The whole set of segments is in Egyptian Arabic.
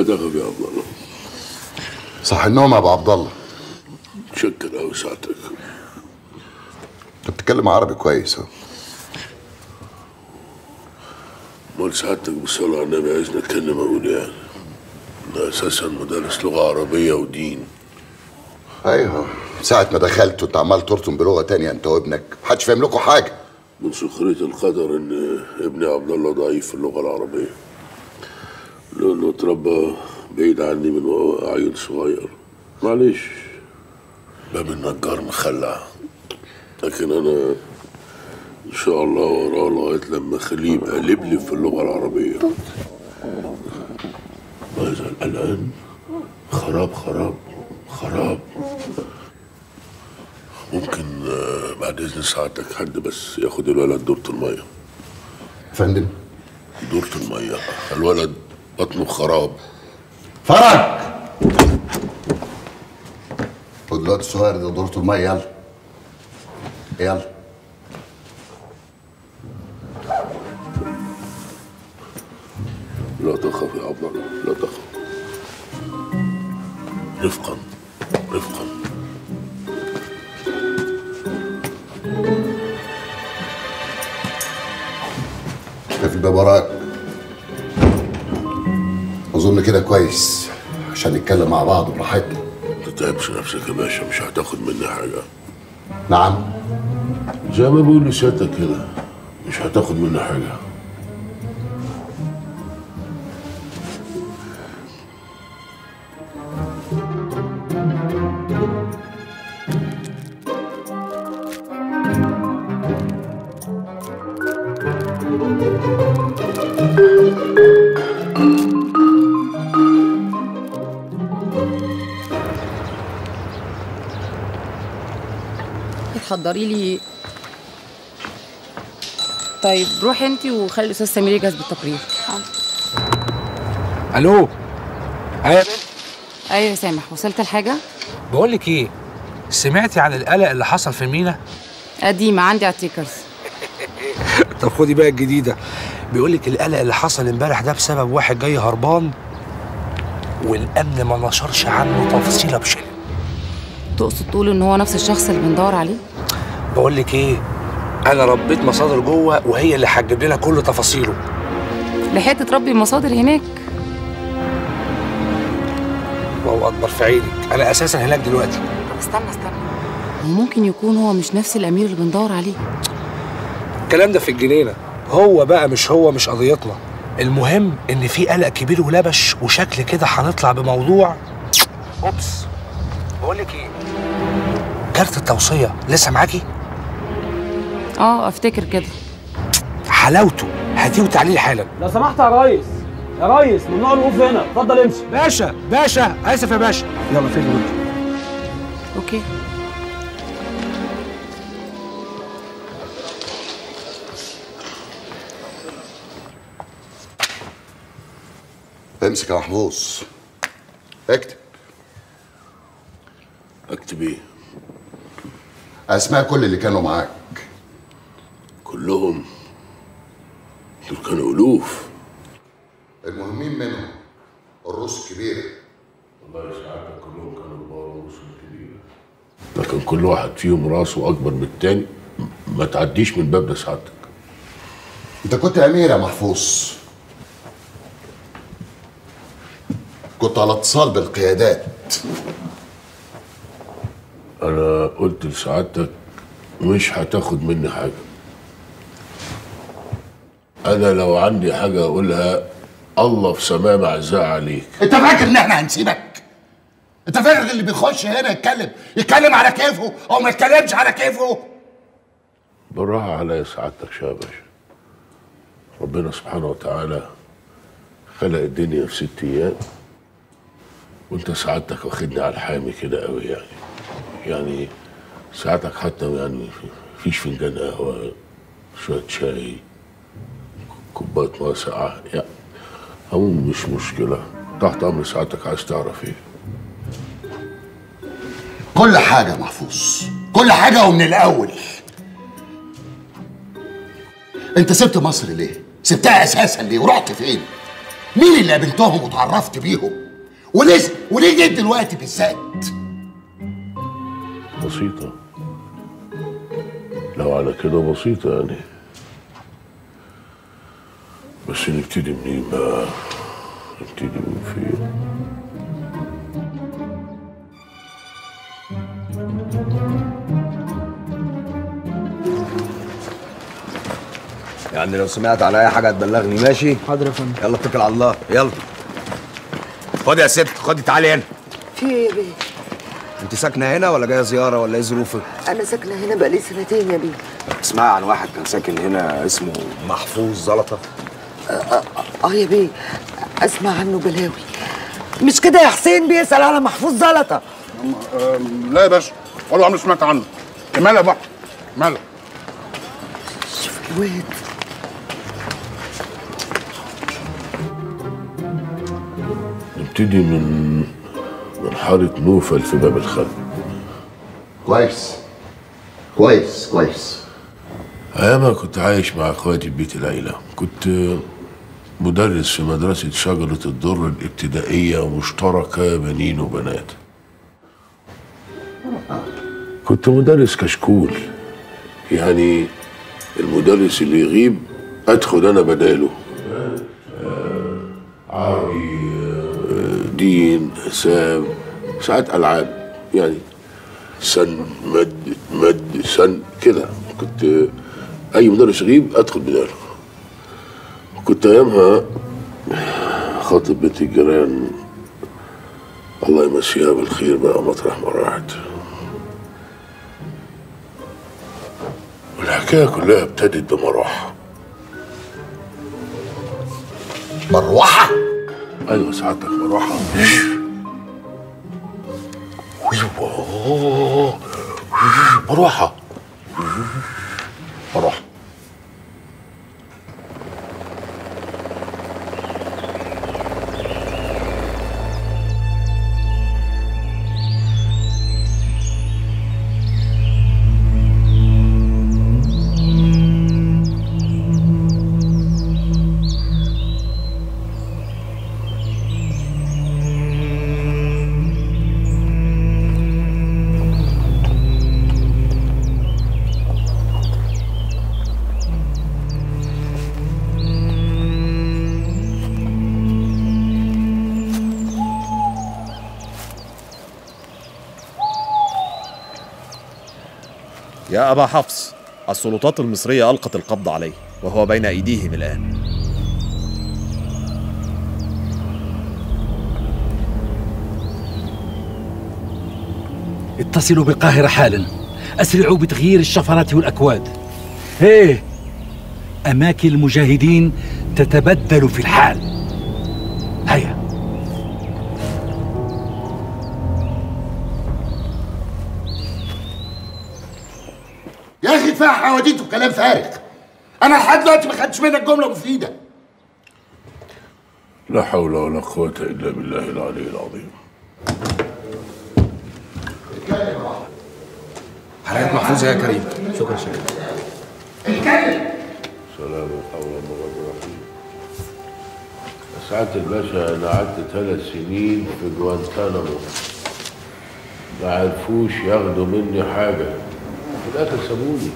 تخف يا عبد الله صح النوم يا ابو عبد الله شكر قوي ساعتك انت بتتكلم عربي كويس ها امال سعادتك بالصلاة على النبي عايزني اتكلم اقول يعني انا اساسا مدرس لغة عربية ودين ايوه ساعة ما دخلت وانت عمال ترسم بلغة تانية انت وابنك محدش فاهم لكم حاجة من سخرية القدر ان ابني عبد الله ضعيف في اللغة العربية لانه اتربى بعيد عني من وهو عيل صغير معلش باب النجار مخلع لكن انا ان شاء الله وراه لغايه لما اخليه يبقى لبلب في اللغه العربيه ماذا الان خراب خراب خراب ممكن آه، بعد اذن سعادتك حد بس ياخد الولد دورة الميه فندم دورة الميه الولد بطنه خراب فرج خد الواد الصغير ده دورته المية يلا يلا لا تخف يا عبد الله لا تخف رفقا رفقا في الباب وراك اظن كده كويس عشان نتكلم مع بعض براحتنا ما تتعبش نفسك يا باشا مش هتاخد مني حاجه نعم زي ما بيقول لسيادتك كده مش هتاخد مني حاجه تحضري لي طيب روحي انت وخلي الاستاذ سمير يجهز بالتقرير الو ايوه يا بنت ايوه يا سامح وصلت الحاجه بقول لك ايه سمعتي عن القلق اللي حصل في المينا قديمه عندي على التيكرز طب خدي بقى الجديده بيقول لك القلق اللي حصل امبارح ده بسبب واحد جاي هربان والامن ما نشرش عنه تفصيله بشيء تقصد تقول ان هو نفس الشخص اللي بندور عليه بقول لك ايه انا ربيت مصادر جوه وهي اللي هتجيب لنا كل تفاصيله لحقت تربي مصادر هناك الله اكبر في عينك انا اساسا هناك دلوقتي طب استنى استنى ممكن يكون هو مش نفس الامير اللي بندور عليه الكلام ده في الجنينه هو بقى مش هو مش قضيتنا المهم ان في قلق كبير ولبش وشكل كده هنطلع بموضوع اوبس بقول لك ايه كارت التوصيه لسه معاكي اه افتكر كده حلاوته هاتيه وتعالي حالا لو سمحت يا ريس يا ريس ممنوع الوقوف هنا اتفضل امشي باشا باشا اسف يا باشا يلا فين الوقت اوكي امسك يا محفوظ اكتب اكتب ايه اسماء كل اللي كانوا معاك كلهم دول كانوا الوف المهمين منهم الروس الكبيرة الله يسعدك كلهم كانوا كبار ورسل كبيرة لكن كل واحد فيهم راسه اكبر من التاني ما تعديش من باب سعادتك انت كنت امير يا محفوظ كنت على اتصال بالقيادات انا قلت لسعادتك مش هتاخد مني حاجه انا لو عندي حاجه اقولها الله في سماء معزاه عليك انت فاكر ان احنا هنسيبك انت فاكر اللي بيخش هنا يتكلم يتكلم على كيفه او ما يتكلمش على كيفه بالراحه عليا سعادتك يا باشا ربنا سبحانه وتعالى خلق الدنيا في ست ايام وانت سعادتك واخدني على الحامي كده قوي يعني يعني ساعتك حتى يعني فيش فنجان قهوه شويه شاي كوبايه ميه ساقعه يعني عموما مش مشكله تحت امر ساعتك عايز تعرف ايه كل حاجة محفوظ كل حاجة ومن الأول أنت سبت مصر ليه؟ سبتها أساسا ليه؟ ورحت فين؟ مين اللي قابلتهم وتعرفت بيهم وليه وليه جيت دلوقتي بالذات بسيطة لو على كده بسيطة يعني بس نبتدي منين بقى نبتدي من فين يعني لو سمعت على اي حاجه تبلغني ماشي حاضر يا فندم يلا اتكل على الله يلا خدي يا ست خدي تعالي هنا في ايه يا بيه؟ انت ساكنه هنا ولا جايه زياره ولا ايه ظروفك أنا ساكنة هنا بقالي سنتين يا بيه تسمعي عن واحد كان ساكن هنا اسمه محفوظ زلطه اه يا بيه أسمع عنه بلاوي مش كده يا حسين بيسأل على محفوظ زلطة لا يا باشا ولا عمري سمعت عنه ماله يا بحر ماله شوف الواد نبتدي من من حارة نوفل في باب الخلق كويس كويس كويس أيامها كنت عايش مع اخواتي في بيت العيلة كنت مدرس في مدرسة شجرة الدر الابتدائية مشتركة بنين وبنات كنت مدرس كشكول يعني المدرس اللي يغيب أدخل أنا بداله آه، عربي آه، دين حساب ساعات ألعاب يعني سن مد مد سن كده كنت اي مدرس يغيب ادخل بداله كنت ايامها خاطب بنت الجيران الله يمسيها بالخير بقى مطرح ما راحت والحكايه كلها ابتدت بمروحه مروحه ايوه سعادتك مروحه ويوه. مروحه مروحه يا أبا حفص السلطات المصرية ألقت القبض عليه وهو بين أيديهم الآن اتصلوا بالقاهرة حالا أسرعوا بتغيير الشفرات والأكواد ايه أماكن المجاهدين تتبدل في الحال هيا يا اخي كفايه حواديت وكلام فارغ انا لحد دلوقتي ما خدتش منك جمله مفيده لا حول ولا قوه الا بالله العلي العظيم حلقات محفوظه يا كريم شكرا شكرا سلام قولا من رب رحيم يا سعادة الباشا أنا قعدت ثلاث سنين في جوانتانامو ما عرفوش ياخدوا مني حاجة في الآخر سابوني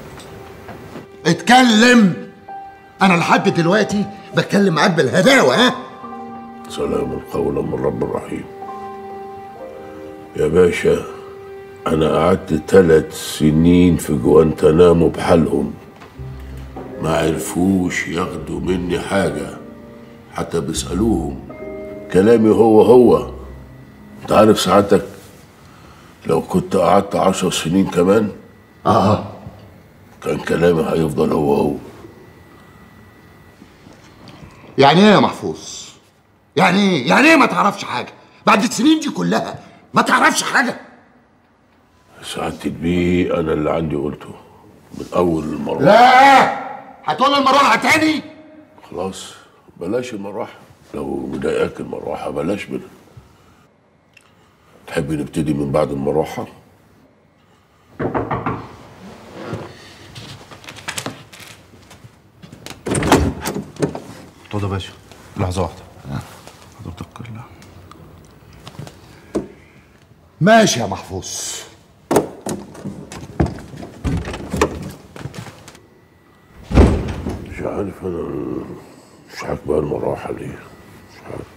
اتكلم انا لحد دلوقتي بتكلم معاك بالهداوه ها سلام قولا من رب رحيم يا باشا أنا قعدت ثلاث سنين في جوانتانامو بحالهم ما عرفوش ياخدوا مني حاجة حتى بيسألوهم كلامي هو هو انت عارف سعادتك لو كنت قعدت عشر سنين كمان اه كان كلامي هيفضل هو هو يعني ايه يا محفوظ يعني ايه يعني ايه ما تعرفش حاجه بعد السنين دي كلها ما تعرفش حاجه سعادتك بيه أنا اللي عندي قلته من أول المرة لا هتقول المروحه تاني خلاص بلاش المروحة لو مضايقاك المروحة بلاش منها تحب نبتدي من بعد المروحة اتفضل يا باشا لحظة واحدة وتوكل الله ماشي يا محفوظ مش عارف انا مش عاجبها المروحه ليه مش عارف